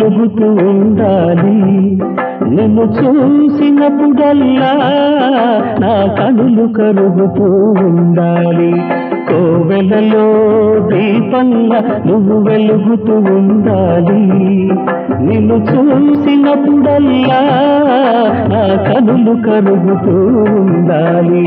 వెలుగుతూ ఉండాలి నిన్ను చూసినప్పుడల్లా నా కనులు కరుగుతూ ఉండాలి కోవెలలో దీపంగా నువ్వు వెలుగుతూ ఉండాలి నిన్ను చూసినప్పుడల్లా నా కనులు కరుగుతూ ఉండాలి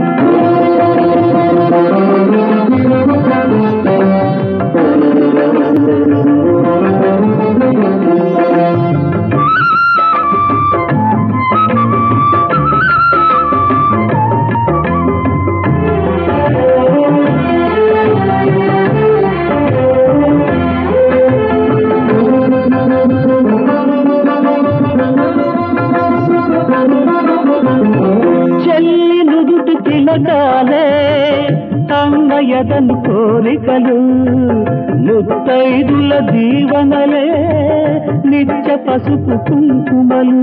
చెల్లి నుదుటి తిలకాలే అమ్మయదను కోరికలు ముత్తైదుల దీవనలే నిత్య పసుపు కుంకుమలు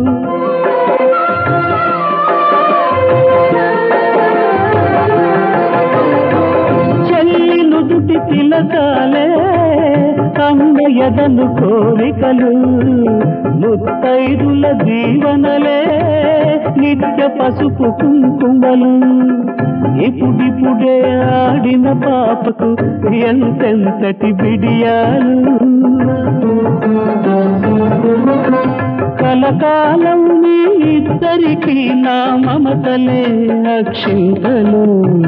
చెల్లి నుదుటి తిలకాలే అమ్మయదను కోరికలు ముత్తైదుల దీవనలే నిత్య పసుపు కుంకుమలు ఇప్పుడిప్పుడే ఆడిన పాపకు ఎంతెంతటి బిడియాలు కలకాలం మీ ఇద్దరికి నా మమతలే అక్షింతలు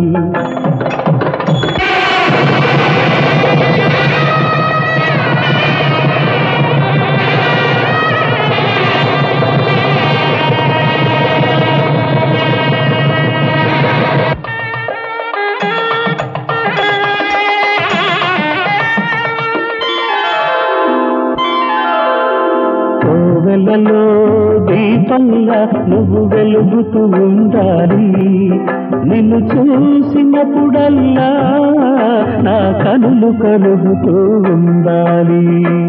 కోవెలలో దీపంగా నువ్వు వెలుగుతూ ఉండాలి నిన్ను చూసినప్పుడల్లా నా కనులు కలుగుతూ ఉండాలి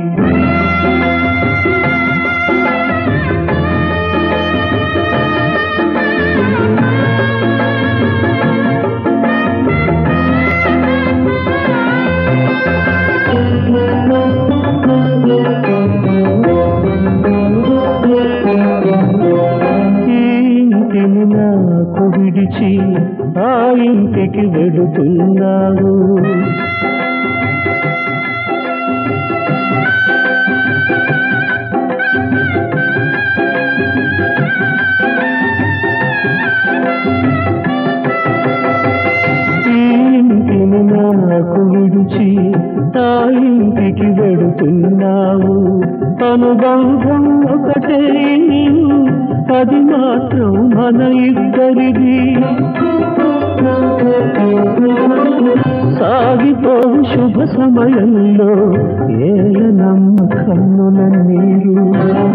ఈ ఇంటిని నాకు విడిచి ఆ ఇంటికి వెడుతున్నావు ఈ ఇంటిని నాకు విడిచి ఆ ఇంటికి వెడుతున్నావు అనుబంధం ఒకటే అది మాత్రం మన ఇద్దరిది సాగిపో శుభ సమయంలో ఏల నమ్మకన్నుల నీరు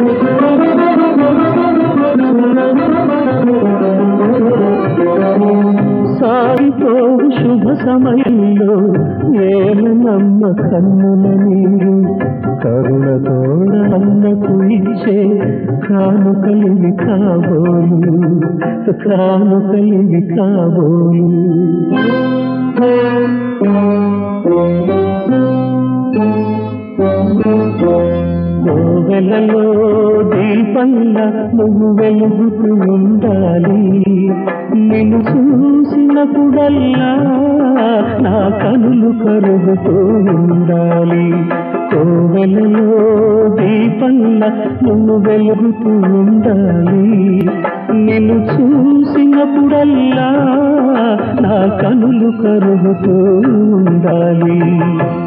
సాగిపో శుభ సమయంలో ఏల నమ్మకన్నుల నీరు కరుణతోడ అన్నకు ఇచ్చే కానుకలివి కాబోలు కానుకలివి కాబోలు కోవెలలో దీపంగా నువ్వు వెలుగుతూ ఉండాలి నిన్ను చూసినప్పుడల్లా నా కనులు కరుగుతూ ఉండాలి కోవెలలో దీపంగా నువ్వు వెలుగుతూ ఉండాలి నిన్ను చూసినప్పుడల్లా నా కనులు కరుగుతూ ఉండాలి